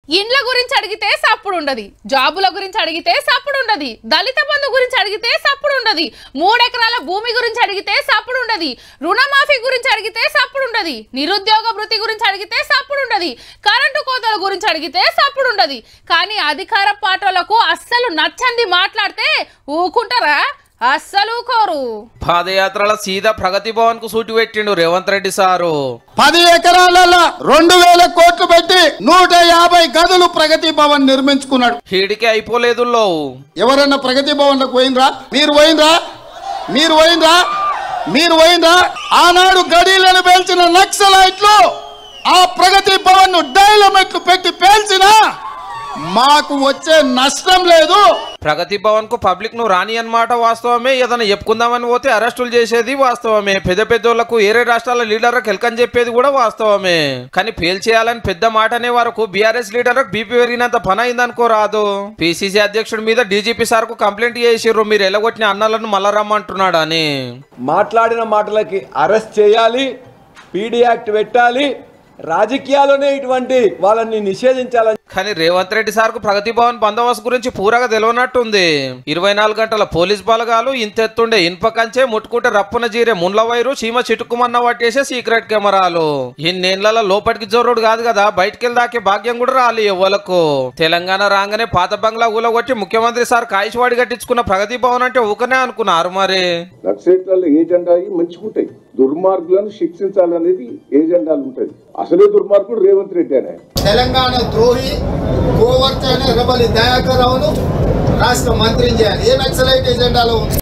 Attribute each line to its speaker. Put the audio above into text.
Speaker 1: ఇండ్ల గురించి అడిగితే సప్పుడు ఉండదు జాబుల గురించి అడిగితే సప్పుడు ఉండదు దళిత బంధు గురించి అడిగితే సప్పుడు ఉండదు మూడెకరాల భూమి గురించి అడిగితే సప్పుడు ఉండదు రుణమాఫీ గురించి అడిగితే సప్పుడు ఉండదు నిరుద్యోగ వృత్తి గురించి అడిగితే సప్పుడు ఉండదు కరెంటు కోతల గురించి అడిగితే సప్పుడు ఉండదు కానీ అధికార పార్టీలకు అస్సలు నచ్చంది మాట్లాడితే ఊకుంటారా అస్సలు ఊకోరు
Speaker 2: పాదయాత్రల సీదా ప్రగతి భవన్ కు సూటి పెట్టిండు రేవంత్ రెడ్డి సారు
Speaker 3: పది ఎకరాలలో రెండు వేల కోట్లు పెట్టి నూట యాభై గదులు ప్రగతి భవన్ నిర్మించుకున్నాడు
Speaker 2: హీడికి అయిపోలేదు లో
Speaker 3: ఎవరన్నా ప్రగతి భవన్ లకు పోయినరా మీరు పోయినరా మీరు పోయినరా మీరు పోయినరా ఆనాడు గడీలను పేల్చిన నక్సలైట్లు ఆ ప్రగతి భవన్ ను డైలమెట్లు పెట్టి పేల్చిన మాకు వచ్చే నష్టం లేదు
Speaker 2: ప్రగతి భవన్ కు పబ్లిక్ ను రాని అన్నమాట వాస్తవమే ఏదైనా చెప్పుకుందామని పోతే అరెస్టులు చేసేది వాస్తవమే పెద్ద పెద్దోళ్లకు ఏరే రాష్ట్రాల లీడర్లకు ఎల్కని చెప్పేది కూడా వాస్తవమే కానీ ఫెయిల్ చేయాలని పెద్ద మాట అనే వరకు బీఆర్ఎస్ లీడర్లకు బీపీ పెరిగినంత పని అయిందనుకో రాదు పిసిసి అధ్యక్షుడి మీద డీజీపీ సార్ కు కంప్లైంట్ చేసిర్రు మీరు ఎలగొట్టిన అన్నలను మళ్ళా రమ్మంటున్నాడు అని
Speaker 4: మాట్లాడిన మాటలకి అరెస్ట్ చేయాలి పీడీ యాక్ట్ పెట్టాలి రాజకీయాల్లోనే ఇటువంటి వాళ్ళని నిషేధించాలని
Speaker 2: కానీ రేవంత్ రెడ్డి సార్ కు ప్రగతి భవన్ బందోబస్తు గురించి పూరగా తెలియనట్టుంది ఇరవై నాలుగు గంటల పోలీస్ బలగాలు ఇంతెత్తుండే ఇనుప కంచే ముట్టుకుంటే రప్పున జీరే ముండ్ల వైరు చీమ చిటుకుమన్న పట్టేసే సీక్రెట్ కెమెరాలు ఇన్నేళ్లలో లోపలికి జోరుడు కాదు కదా బయటికి దాకే భాగ్యం కూడా రాలి ఎవ్వలకు తెలంగాణ రాగానే పాత బంగ్లా ఊలగొట్టి ముఖ్యమంత్రి సార్ కాయిషవాడి కట్టించుకున్న ప్రగతి భవన్ అంటే ఊకనే అనుకున్నారు మరి
Speaker 5: నక్సలైట్లలో ఏజెండా అయి మంచిగుంటాయి దుర్మార్గులను శిక్షించాలనేది ఏజెండాలు ఉంటుంది అసలే దుర్మార్గుడు రేవంత్ రెడ్డి అనే
Speaker 6: తెలంగాణ ద్రోహి కోవర్ట్ అనే రెబలి దయాకర్ రావును రాష్ట్ర మంత్రిని చేయాలి ఏ నక్సలైట్ ఎజెండాలో ఉంది